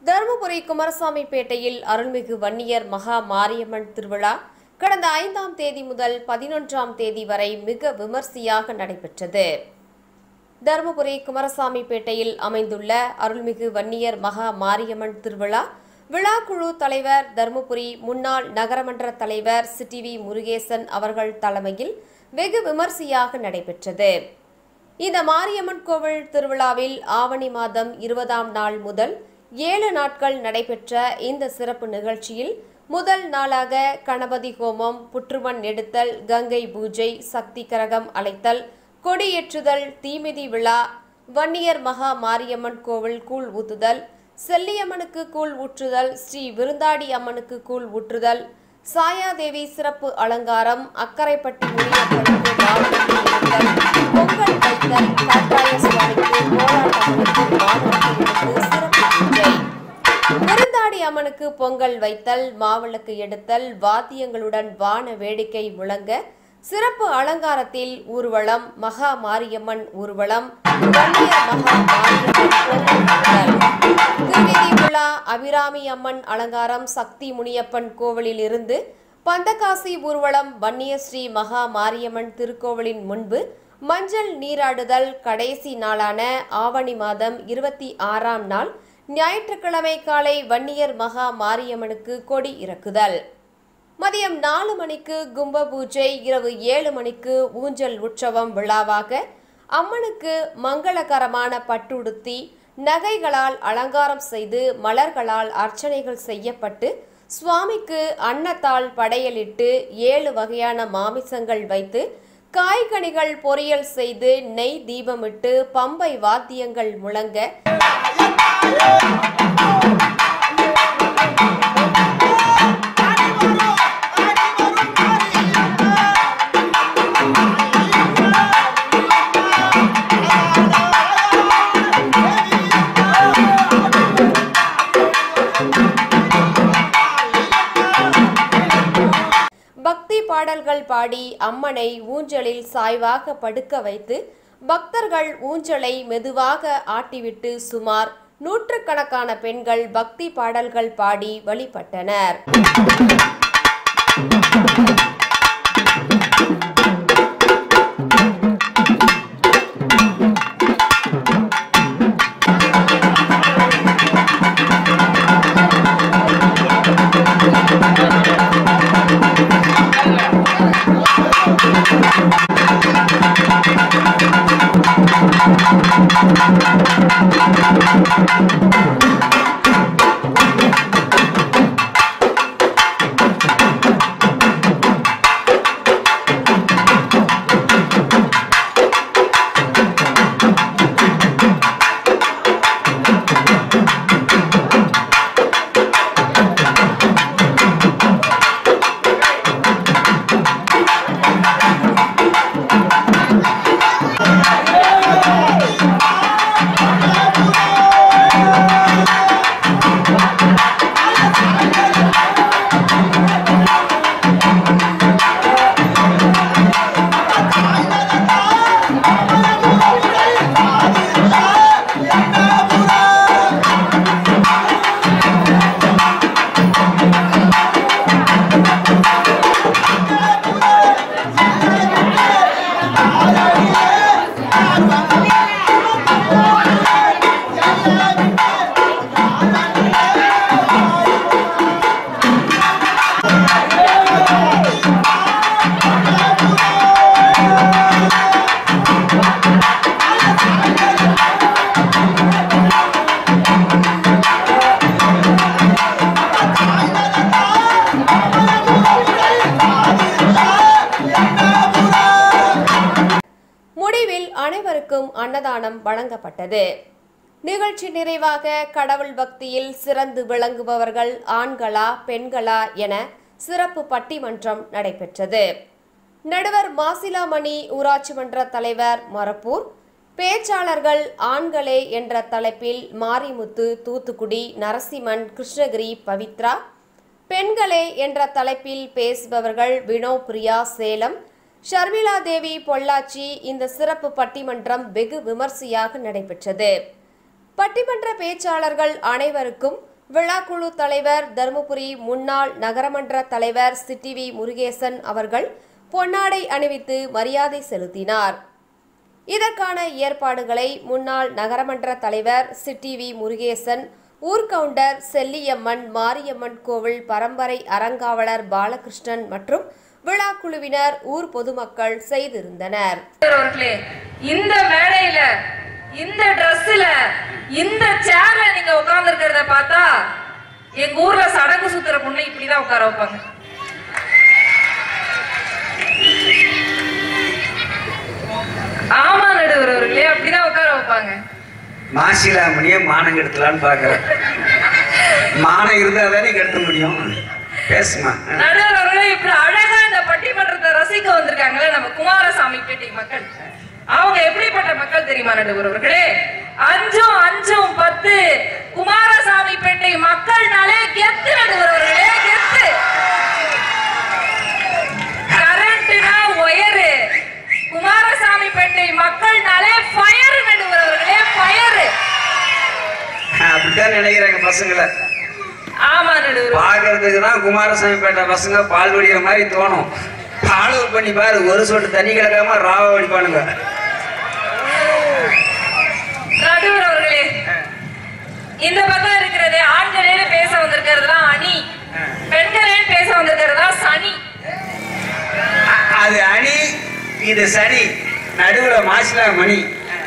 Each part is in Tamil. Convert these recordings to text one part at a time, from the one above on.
தருமபுரி குமாரசாமிப்பேட்டையில் அருள்மிகு வன்னியர் மகா மாரியம்மன் திருவிழா கடந்த ஐந்தாம் தேதி முதல் பதினொன்றாம் தேதி வரை மிக விமர்சையாக நடைபெற்றது தருமபுரி குமாரசாமிப்பேட்டையில் அமைந்துள்ள அருள்மிகு வன்னியர் மகா மாரியம்மன் திருவிழா விழாக்குழு தலைவர் தருமபுரி முன்னாள் நகரமன்ற தலைவர் சிடிவி முருகேசன் அவர்கள் தலைமையில் வெகு விமர்சையாக நடைபெற்றது இந்த மாரியம்மன் கோவில் திருவிழாவில் ஆவணி மாதம் இருபதாம் நாள் முதல் ஏழு நாட்கள் நடைபெற்ற இந்த சிறப்பு நிகழ்ச்சியில் முதல் நாளாக கணபதி ஹோமம் புற்றுமண் எடுத்தல் கங்கை பூஜை சக்தி கரகம் அழைத்தல் கொடியேற்றுதல் தீமிதி விழா வன்னியர் மகா மாரியம்மன் கோவில் கூழ் ஊத்துதல் செல்லியம்மனுக்கு கூழ் ஊற்றுதல் ஸ்ரீ விருந்தாடி அம்மனுக்கு கூழ் ஊற்றுதல் சாயாதேவி சிறப்பு அலங்காரம் அக்கரைப்பட்டி முனியப்பனுக்கு வாகனத்தை எடுத்தல் பொங்கல் வைத்தல் காட்டாய சுவாமிக்கு கோலாட்டம்மனுக்கு வாகனத்தை எடுத்து சிறப்பு பூஜை விருந்தாடி அம்மனுக்கு பொங்கல் வைத்தல் மாவிளக்கு எடுத்தல் வாத்தியங்களுடன் வான வேடிக்கை முழங்க சிறப்பு அலங்காரத்தில் ஊர்வலம் மகா மாரியம்மன் ஊர்வலம் வன்னியர் மகா மாரியம்மன் கோவில் ஊர்வலம். திருவீதி விழா அபிராமி அம்மன் அலங்காரம் சக்தி முனியப்பன் கோவிலில் இருந்து பந்தகாசி ஊர்வலம் வன்னியஸ்ரீ மகா மாரியம்மன் திருக்கோவிலின் முன்பு மஞ்சள் நீராடுதல் கடைசி நாளான ஆவணி மாதம் இருபத்தி ஆறாம் நாள் ஞாயிற்றுக்கிழமை காலை வன்னியர் மகா மாரியம்மனுக்கு கொடி இறக்குதல் மதியம் நாலு மணிக்கு கும்ப பூஜை இரவு ஏழு மணிக்கு ஊஞ்சல் உற்சவம் விழாவாக அம்மனுக்கு மங்களகரமான பட்டுடுத்தி நகைகளால் அலங்காரம் செய்து மலர்களால் அர்ச்சனைகள் செய்யப்பட்டு சுவாமிக்கு அன்னத்தால் படையலிட்டு ஏழு வகையான மாமிசங்கள் வைத்து காய்கனிகள் பொரியல் செய்து நெய் தீபமிட்டு பம்பை வாத்தியங்கள் முழங்க பக்தி பாடல்கள் பாடி அம்மனை ஊஞ்சலில் சாய்வாக படுக்க வைத்து பக்தர்கள் ஊஞ்சலை மெதுவாக ஆட்டிவிட்டு சுமார் நூற்றுக்கணக்கான பெண்கள் பக்தி பாடல்கள் பாடி வழிபட்டனர் முடிவில் அனைவருக்கும் அன்னதானம் வழங்கப்பட்டது நிகழ்ச்சி நிறைவாக கடவுள் பக்தியில் சிறந்து விளங்குபவர்கள் ஆண்களா பெண்களா என சிறப்பு பட்டிமன்றம் நடைபெற்றது நடுவர் மாசிலாமணி ஊராட்சி மன்ற தலைவர் மரப்பூர் பேச்சாளர்கள் ஆண்களே என்ற தலைப்பில் மாரிமுத்து தூத்துக்குடி நரசிம்மன் கிருஷ்ணகிரி பவித்ரா பெண்களே என்ற தலைப்பில் பேசுபவர்கள் வினோ பிரியா சேலம் ஷர்மிளா தேவி பொள்ளாச்சி இந்த சிறப்பு பட்டிமன்றம் வெகு விமர்சையாக நடைபெற்றது பட்டிமன்ற பேச்சாளர்கள் அனைவருக்கும் விழாக்குழு தலைவர் தருமபுரி முன்னாள் நகரமன்ற தலைவர் சிட்டிவி முருகேசன் அவர்கள் பொன்னாடை அணிவித்து மரியாதை செலுத்தினார் இதற்கான ஏற்பாடுகளை முன்னாள் நகரமன்ற தலைவர் சிட்டிவி முருகேசன் ஊர்கவுண்டர் செல்லியம்மன் மாரியம்மன் கோவில் பரம்பரை அறங்காவலர் பாலகிருஷ்ணன் மற்றும் விழாக்குழுவினர் ஊர் பொதுமக்கள் செய்திருந்தனர் அவர்களே இந்த மேடையில இந்த ட்ரெஸ்ல இந்த சேர்ல நீங்க உட்கார்ந்து இருக்கிறத பார்த்தா எங்க ஊர்ல சடங்கு சுத்துற பொண்ணு இப்படிதான் உட்கார வைப்பாங்க ஆமா நடுவர் அவர்களே அப்படிதான் உட்கார வைப்பாங்க மாசிலாமணியை மானம் கெடுத்தலான்னு பாக்குறேன் மானம் இருந்தா தானே கெடுத்த முடியும் பேசுமா நடுவர் அவர்களே இப்படி அழகா இந்த பட்டிமன்றத்தை ரசிக்க வந்திருக்காங்களே நம்ம குமாரசாமி பேட்டை மக்கள் அவங்க எப்படிப்பட்ட மக்கள் தெரியுமா நடுவர் அவர்களே அஞ்சும் அஞ்சும் பத்து குமாரசாமி பேட்டை மக்கள்னாலே கெத்து நடுவர் அவர்களே கெத்து கரண்ட்னா ஒயரு குமாரசாமி பேட்டை மக்கள்னாலே ஃபயர் நடுவர் அவர்களே ஃபயர் அப்படித்தான் நினைக்கிறாங்க பசங்களை ஆமா நடுவர் பாக்குறதுக்கு தான் குமாரசாமி பேட்டை பசங்க பால் வடிக்கிற மாதிரி தோணும் ஃபாலோ பண்ணி பாரு ஒரு சொட்டு தண்ணி கிடக்காம ராவ வடிப்பானுங்க நடுவர் அவர்களே இந்த பக்கம் இருக்கிறது ஆண்களே பேச வந்திருக்கிறதுலாம் அணி பெண்களே பேச வந்திருக்கிறதுலாம் சனி அ- அது அணி இது சனி நடுவுல மாசிலா மணி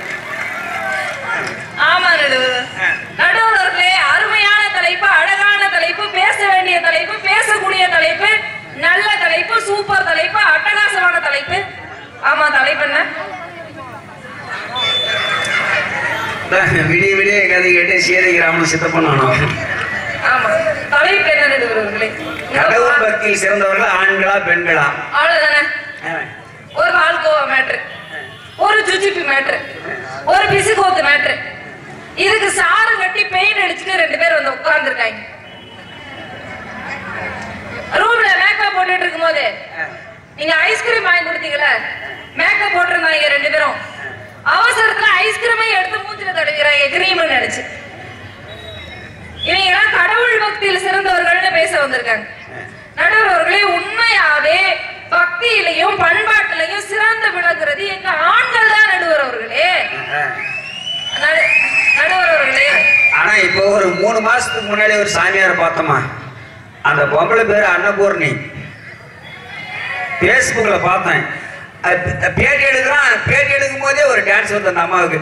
ஆமா நடுவர் நடுவர் அவர்களே அருமையான தலைப்பு அழகான தலைப்பு பேச வேண்டிய தலைப்பு பேசக்கூடிய தலைப்பு நல்ல தலைப்பு சூப்பர் தலைப்பு அட்டகாசமான தலைப்பு ஆமா தலைப்பு என்ன அதான் விடிய விடிய கதை கேட்டு சீதைகிராமன் சித்த பண்ணணும் ஆமா தலைப்பு என்ன நடுவர் அவர்களே கடவுள் பக்தியில் சிறந்தவர்கள் ஆண்களா பெண்களா அவ்வளவுதானே ஆ. ஒரு பால்கோவா மேட்ரு ஒரு ஜுஜிபி மேட்ரு ஒரு பிசுகோத்து மேட்ரு இதுக்கு சாறு கட்டி பெயிண்ட் அடிச்சுட்டு ரெண்டு பேர் வந்து உட்கார்ந்துருக்காங்க ரூம்ல மேக்கப் போட்டுட்டு இருக்கும்போது நீங்க ஐஸ்கிரீம் வாங்கி கொடுத்தீங்கல்ல மேக்கப் போட்டிருந்தாங்க ரெண்டு பேரும் அவசரத்துல ஐஸ்கிரீமை எடுத்து மூஞ்சில தடவிக்கிறாங்க கிரீம்னு நினைச்சு இவங்க எல்லாம் கடவுள் பக்தியில் சிறந்தவர்கள்னு பேச வந்திருக்காங்க நடுவர் அவர்களே உண்மையாவே பக்தியிலையும் பண்பாட்டிலையும் சிறந்து விளங்குறது எங்க ஆண்கள் தான் நடுவர் அவர்களே ஆ. நடு- நடுவர் அவர்களே ஆனா இப்போ ஒரு மூணு மாசத்துக்கு முன்னாடி ஒரு சாமியாரை பார்த்தோமா அந்த பொம்பளை பேரு அன்னபூர்ணி பேஸ்புக்ல பார்த்தேன் அது பேட்டி எடுக்கிறான் பேட்டி எடுக்கும் போதே ஒரு டான்ஸ் வருது அந்த அம்மாவுக்கு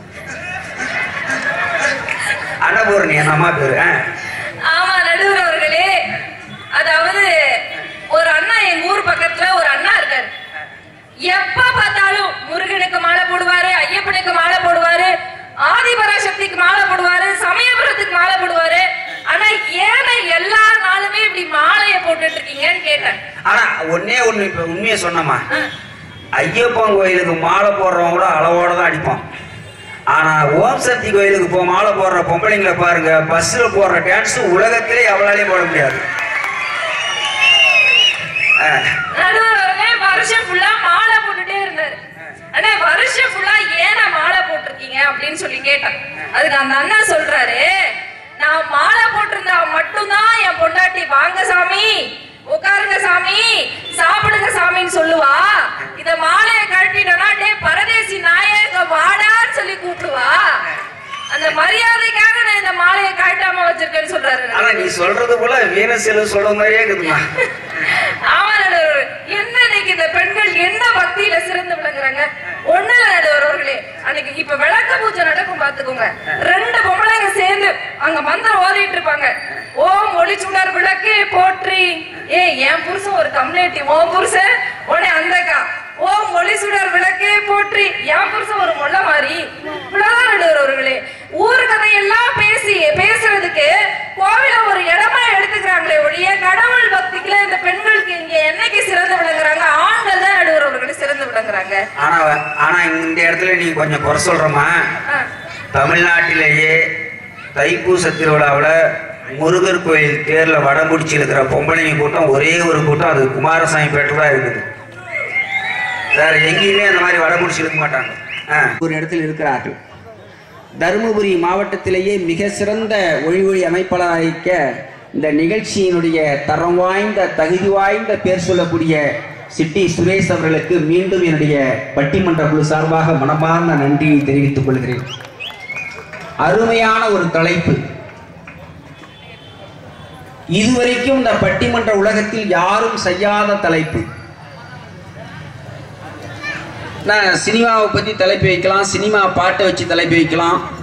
அன்னபூர்ணி அந்த அம்மா பேரு ஆ. ஆமா நடுவர் அவர்களே அதாவது ஒரு அண்ணா எங்க ஊர் பக்கத்துல ஒரு அண்ணா இருக்காரு எப்ப பார்த்தாலும் முருகனுக்கு மாலை போடுவாரு ஐயப்பனுக்கு மாலை போடுவாரு ஆதிபராசக்திக்கு மாலை போடுவாரு சமயபுரத்துக்கு மாலை போடுவாரு ஆனா ஏன எல்லா நாளுமே இப்படி மாலைய போட்டுட்டு இருக்கீங்கன்னு கேட்டேன் ஆனா ஒன்னே ஒண்ணு இப்ப உண்மையை சொன்னமா ஐயப்பன் கோயிலுக்கு மாலை போடுறவங்க கூட அளவோட தான் அடிப்பான் ஆனா ஓம் சக்தி கோயிலுக்கு போ மாலை போடுற பொம்பளைங்களை பாருங்க பஸ்ல போடுற டான்ஸ் உலகத்திலே எவ்வளாலையும் போட முடியாது ஆ. நடுவர் அவர்களே வருஷம் ஃபுல்லா மாலை போட்டுட்டே இருந்தாரு அண்ணா வருஷம் ஃபுல்லா ஏன மாலை போட்டிருக்கீங்க அப்படின்னு சொல்லி கேட்டேன் அதுக்கு அந்த அண்ணா சொல்றாரு நான் மாலை போட்டிருந்தா மட்டும்தான் என் பொண்டாட்டி வாங்க சாமி உட்காருங்க சாமி சாப்பிடுங்க சாமின்னு சொல்லுவா இத மாலையை கழட்டிட்டோம்னா டே பரதேசி நாயக வாடான்னு சொல்லி கூப்பிடுவா அந்த மரியாதைக்காக நான் இந்த மாலையை கழட்டாம வச்சிருக்கேன்னு சொல்றாரு ஆனா நீ சொல்றது போல வீரசெலவு சொல்ற மாதிரியே இருக்குதுமா ஆமா நடுவர் என்ன இன்னைக்கு இந்த பெண்கள் என்ன பக்தியில சிறந்து விளங்குறாங்க ஒண்ணு இல்ல நடுவர் அவர்களே அன்னைக்கு இப்ப விளக்க பூஜை நடக்கும் பாத்துக்கோங்க ரெண்டு பொம்பளைங்க சேர்ந்து அங்க மந்திரம் ஓதிட்டு இருப்பாங்க ஓம் ஒளி சுடர் விளக்கு போற்றி ஏ என் புருஷன் ஒரு கம்யூனிட்டி ஓம் புருஷன் உடனே அந்தக்கா ஓம் ஒளி சுடர் விளக்கே போற்றி என் புருஷன் ஒரு மொள்ள மாதிரி இவ்வளவுதான் நடுவர் அவர்களே ஊர் கதையெல்லாம் பேசி பேசுறதுக்கு கோவில ஒரு இடமா எடுத்துக்கிறாங்களே ஒழிய கடவுள் பக்திக்குல இந்த பெண்களுக்கு இங்க என்னைக்கு சிறந்து விளங்குறாங்க ஆண்கள் தான் நடுவர் அவர்களே சிறந்து விளங்குறாங்க ஆனா ஆனா இந்த இடத்துல நீ கொஞ்சம் குறை சொல்றமா ஆ. தமிழ்நாட்டிலேயே தைப்பூச திருவிழாவில் முருகர் கோயில் தேர்ல வடம் பிடிச்சி இருக்கிற பொம்பளைங்க கூட்டம் ஒரே ஒரு கூட்டம் அது குமாரசாமி பேட்டில் தான் இருக்குது வேற எங்கேயுமே அந்த மாதிரி வடம் பிடிச்சி இருக்க மாட்டாங்க ஆ. ஒரு இடத்தில் இருக்கிறார்கள் தருமபுரி மாவட்டத்திலேயே மிக சிறந்த ஒளி ஒளி அமைப்பாளராக இந்த நிகழ்ச்சியினுடைய தரம் வாய்ந்த தகுதி வாய்ந்த பேர் சொல்லக்கூடிய சிட்டி சுரேஷ் அவர்களுக்கு மீண்டும் என்னுடைய பட்டிமன்ற குழு சார்பாக மனமார்ந்த நன்றியை தெரிவித்துக் கொள்கிறேன் அருமையான ஒரு தலைப்பு இதுவரைக்கும் இந்த பட்டிமன்ற உலகத்தில் யாரும் செய்யாத தலைப்பு நான் சினிமாவை பற்றி தலைப்பு வைக்கலாம் சினிமா பாட்டை வச்சு தலைப்பு வைக்கலாம்